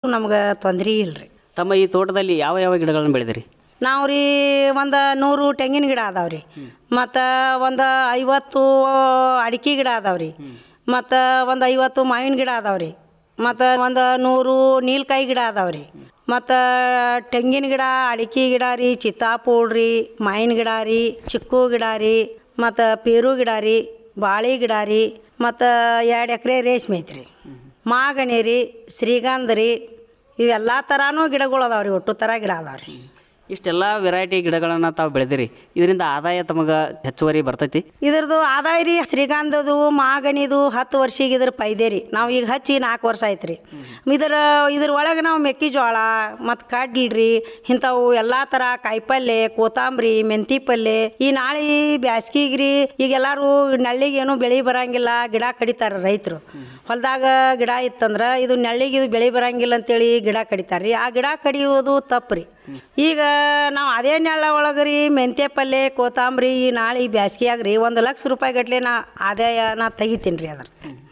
ನಮ್ಗೆ ತೊಂದ್ರೆ ಇಲ್ಲ ರೀ ತಮ್ಮ ಈ ತೋಟದಲ್ಲಿ ಯಾವ ಯಾವ ಗಿಡಗಳನ್ನು ಬೆಳೆದಿರಿ ನಾವು ರೀ ಒಂದು ನೂರು ತೆಂಗಿನ ಗಿಡ ಅದಾವೆ ರೀ ಮತ್ತು ಒಂದು ಐವತ್ತು ಅಡಿಕೆ ಗಿಡ ಅದಾವೆ ರೀ ಮತ್ತು ಒಂದು ಐವತ್ತು ಮಾವಿನ ಗಿಡ ಅದಾವೆ ರೀ ಮತ್ತು ಒಂದು ನೂರು ನೀಲ್ಕಾಯಿ ಗಿಡ ಅದಾವೆ ರೀ ಮತ್ತು ತೆಂಗಿನ ಗಿಡ ಅಡಿಕೆ ಗಿಡ ರೀ ಚಿತ್ತಾಪೂಳ್ ರೀ ಮಾವಿನ ಗಿಡ ರೀ ಚಿಕ್ಕು ಗಿಡ ರೀ ಮತ್ತು ಪೇರು ಗಿಡ ರೀ ಬಾಳೆ ಗಿಡ ರೀ ಮತ್ತು ಎರಡು ಎಕರೆ ರೇಷ್ಮೆ ಐತ್ರಿ ಮಾಗಣಿ ರೀ ಶ್ರೀಗಂಧ ರೀ ಇವೆಲ್ಲ ಥರನೂ ಗಿಡಗಳು ಅದಾವೆ ರೀ ಒಟ್ಟು ಥರ ಗಿಡ ಅದಾವೆ ರೀ ಇಷ್ಟೆಲ್ಲ ವೆರೈಟಿ ಗಿಡಗಳನ್ನು ತಾವು ಬೆಳೆದಿರಿ ಇದರಿಂದ ಆದಾಯ ತಮಗೆ ಹೆಚ್ಚುವರಿ ಬರ್ತೈತಿ ಇದ್ರದ್ದು ಆದಾಯ ರೀ ಶ್ರೀಗಂಧದು ಮಾಗಣಿದು ಹತ್ತು ವರ್ಷಿಗೆ ಇದ್ರ ಪೈದೆ ರೀ ನಾವು ಈಗ ಹಚ್ಚಿ ನಾಲ್ಕು ವರ್ಷ ಆಯ್ತು ರೀ ಇದ್ರ ಇದ್ರ ಒಳಗೆ ನಾವು ಮೆಕ್ಕೆಜೋಳ ಮತ್ತು ಕಡ್ಲಿ ರೀ ಇಂಥವು ಎಲ್ಲ ಥರ ಕಾಯಿಪಲ್ಲೆ ಕೋತಂಬರಿ ಮೆಂತಿ ಪಲ್ಲೆ ಈ ನಾಳೆ ಬ್ಯಾಸ್ಗಿಗೆ ರೀ ಈಗ ಎಲ್ಲರೂ ನಳ್ಳಿಗೆ ಏನೂ ಬೆಳೆ ಬರಂಗಿಲ್ಲ ಗಿಡ ಕಡಿತಾರೆ ರೈತರು ಹೊಲದಾಗ ಗಿಡ ಇತ್ತಂದ್ರೆ ಇದು ನೆಳ್ಳಿಗೆ ಇದು ಬೆಳೆ ಬರಂಗಿಲ್ಲ ಅಂತೇಳಿ ಗಿಡ ಕಡಿತಾರೆ ರೀ ಆ ಗಿಡ ಕಡಿಯೋದು ತಪ್ಪು ರೀ ಈಗ ನಾವು ಅದೇ ನೆಳ್ಳ ಒಳಗೆ ರೀ ಮೆಂತ್ಯ ಪಲ್ಲೆ ಕೋತಂಬರಿ ಈ ನಾಳೆ ಈ ಬ್ಯಾಸ್ಗಿಯಾಗ ರೀ ಒಂದು ಲಕ್ಷ ರೂಪಾಯಿ ಗಟ್ಲೆ ನಾ ಆದಾಯ ನಾ ತೆಗಿತೀನಿ ರೀ ಅದ್ರ